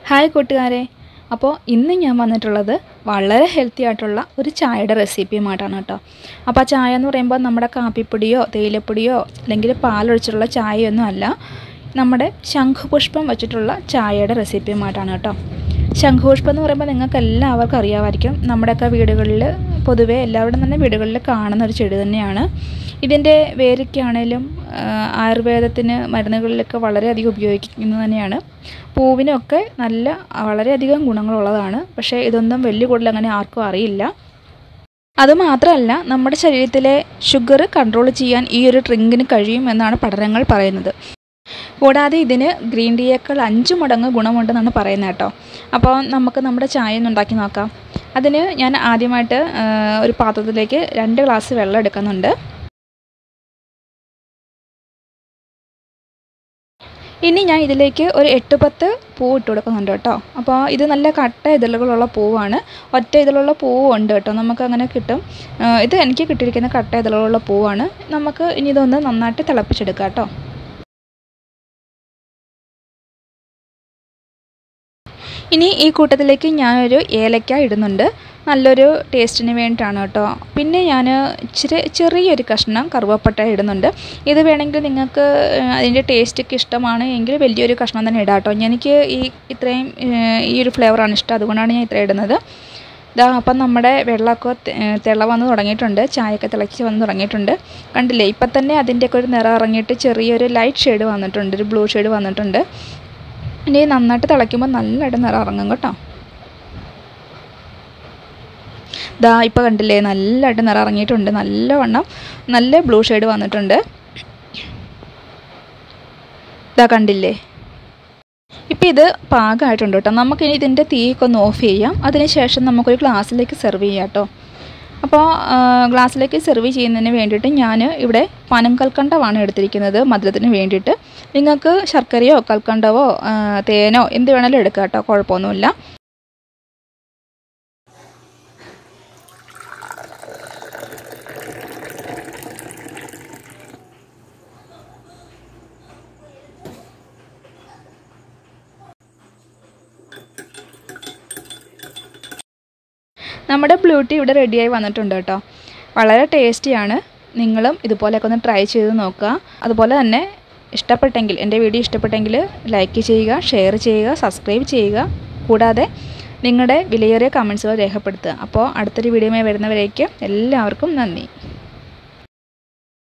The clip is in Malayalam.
ഹായ് കൂട്ടുകാരെ അപ്പോൾ ഇന്ന് ഞാൻ വന്നിട്ടുള്ളത് വളരെ ഹെൽത്തി ആയിട്ടുള്ള ഒരു ചായയുടെ റെസിപ്പിയുമായിട്ടാണ് കേട്ടോ അപ്പോൾ ആ ചായ എന്ന് പറയുമ്പോൾ നമ്മുടെ കാപ്പിപ്പൊടിയോ തേയിലപ്പൊടിയോ അല്ലെങ്കിൽ പാലൊഴിച്ചിട്ടുള്ള ചായയൊന്നും അല്ല നമ്മുടെ ശംഖുപുഷ്പം വെച്ചിട്ടുള്ള ചായയുടെ റെസിപ്പിയുമായിട്ടാണ് കേട്ടോ ശംഖുപുഷ്പം എന്ന് പറയുമ്പോൾ നിങ്ങൾക്ക് എല്ലാവർക്കും അറിയാമായിരിക്കും നമ്മുടെയൊക്കെ വീടുകളിൽ പൊതുവേ എല്ലാവരുടെയും തന്നെ വീടുകളിൽ കാണുന്ന ഒരു ചെടി തന്നെയാണ് ഇതിൻ്റെ വേരൊക്കെയാണേലും ആയുർവേദത്തിന് മരുന്നുകളിലൊക്കെ വളരെയധികം ഉപയോഗിക്കുന്നത് തന്നെയാണ് പൂവിനൊക്കെ നല്ല വളരെയധികം ഗുണങ്ങളുള്ളതാണ് പക്ഷേ ഇതൊന്നും വലിയ കൂടുതൽ അങ്ങനെ ആർക്കും അറിയില്ല അതുമാത്രമല്ല നമ്മുടെ ശരീരത്തിലെ ഷുഗർ കൺട്രോൾ ചെയ്യാൻ ഈ ഒരു ഡ്രിങ്കിന് കഴിയും എന്നാണ് പഠനങ്ങൾ പറയുന്നത് കൂടാതെ ഇതിന് ഗ്രീൻ ടീയേക്കാൾ അഞ്ച് മടങ്ങ് ഗുണമുണ്ടെന്നാണ് പറയുന്നത് കേട്ടോ അപ്പോൾ നമുക്ക് നമ്മുടെ ചായ ഒന്ന് ഉണ്ടാക്കി നോക്കാം അതിന് ഞാൻ ആദ്യമായിട്ട് ഒരു പാത്രത്തിലേക്ക് രണ്ട് ഗ്ലാസ് വെള്ളം എടുക്കുന്നുണ്ട് ഇനി ഞാൻ ഇതിലേക്ക് ഒരു എട്ട് പത്ത് പൂ ഇട്ട് കൊടുക്കുന്നുണ്ട് കേട്ടോ അപ്പോൾ ഇത് നല്ല കട്ട ഇതളുകളുള്ള പൂവാണ് ഒറ്റ ഇതളുള്ള പൂവും ഉണ്ട് കേട്ടോ നമുക്ക് അങ്ങനെ കിട്ടും ഇത് എനിക്ക് കിട്ടിയിരിക്കുന്ന കട്ട ഇതളുകളുള്ള പൂവാണ് നമുക്ക് ഇനി ഇതൊന്ന് നന്നായിട്ട് തിളപ്പിച്ചെടുക്കാം കേട്ടോ ഇനി ഈ കൂട്ടത്തിലേക്ക് ഞാനൊരു ഏലക്ക ഇടുന്നുണ്ട് നല്ലൊരു ടേസ്റ്റിന് വേണ്ടിയിട്ടാണ് കേട്ടോ പിന്നെ ഞാൻ ഇച്ചിരി ചെറിയൊരു കഷ്ണം കറുവപ്പട്ട ഇടുന്നുണ്ട് ഇത് വേണമെങ്കിൽ നിങ്ങൾക്ക് അതിൻ്റെ ടേസ്റ്റൊക്കെ ഇഷ്ടമാണ് എങ്കിൽ വലിയൊരു കഷ്ണം തന്നെ ഇടാം കേട്ടോ എനിക്ക് ഈ ഇത്രയും ഈ ഒരു ഫ്ലേവറാണ് ഇഷ്ടം അതുകൊണ്ടാണ് ഞാൻ ഇത്ര ഇടുന്നത് ഇതാ അപ്പം നമ്മുടെ വെള്ളമൊക്കെ തിള വന്ന് തുടങ്ങിയിട്ടുണ്ട് ചായയൊക്കെ തിളച്ച് വന്ന് തുടങ്ങിയിട്ടുണ്ട് കണ്ടില്ലേ ഇപ്പം തന്നെ അതിൻ്റെയൊക്കെ ഒരു നിറം ഇറങ്ങിയിട്ട് ചെറിയൊരു ലൈറ്റ് ഷെയ്ഡ് വന്നിട്ടുണ്ട് ഒരു ബ്ലൂ ഷെയ്ഡ് വന്നിട്ടുണ്ട് ഇനി നന്നായിട്ട് തിളയ്ക്കുമ്പോൾ നല്ലതായിട്ട് നിറം ഇറങ്ങും കേട്ടോ ദാ ഇപ്പോൾ കണ്ടില്ലേ നല്ലതായിട്ട് നിറം ഇറങ്ങിയിട്ടുണ്ട് നല്ലവണ്ണം നല്ല ബ്ലൂ ഷെയ്ഡ് വന്നിട്ടുണ്ട് ഇതാ കണ്ടില്ലേ ഇപ്പം ഇത് പാകമായിട്ടുണ്ട് കേട്ടോ നമുക്കിനി ഇതിൻ്റെ തീയൊക്കെ ഒന്ന് ഓഫ് ചെയ്യാം അതിനുശേഷം നമുക്കൊരു ഗ്ലാസ്സിലേക്ക് സെർവ് ചെയ്യാം കേട്ടോ അപ്പോൾ ഗ്ലാസ്സിലേക്ക് സെർവ് ചെയ്യുന്നതിന് വേണ്ടിയിട്ട് ഞാൻ ഇവിടെ പനം കൽക്കണ്ടമാണ് എടുത്തിരിക്കുന്നത് മധുരത്തിന് വേണ്ടിയിട്ട് നിങ്ങൾക്ക് ശർക്കരയോ കൽക്കണ്ടവോ തേനോ എന്ത് വേണമെങ്കിലും എടുക്കാം കേട്ടോ കുഴപ്പമൊന്നുമില്ല നമ്മുടെ ബ്ലൂ ടീ ഇവിടെ റെഡിയായി വന്നിട്ടുണ്ട് കേട്ടോ വളരെ ടേസ്റ്റിയാണ് നിങ്ങളും ഇതുപോലെയൊക്കെ ഒന്ന് ട്രൈ ചെയ്ത് നോക്കുക അതുപോലെ തന്നെ ഇഷ്ടപ്പെട്ടെങ്കിൽ എൻ്റെ വീഡിയോ ഇഷ്ടപ്പെട്ടെങ്കിൽ ലൈക്ക് ചെയ്യുക ഷെയർ ചെയ്യുക സബ്സ്ക്രൈബ് ചെയ്യുക കൂടാതെ നിങ്ങളുടെ വിലയേറിയ കമൻസുകൾ രേഖപ്പെടുത്തുക അപ്പോൾ അടുത്തൊരു വീഡിയോയുമായി വരുന്നവരേക്ക് എല്ലാവർക്കും നന്ദി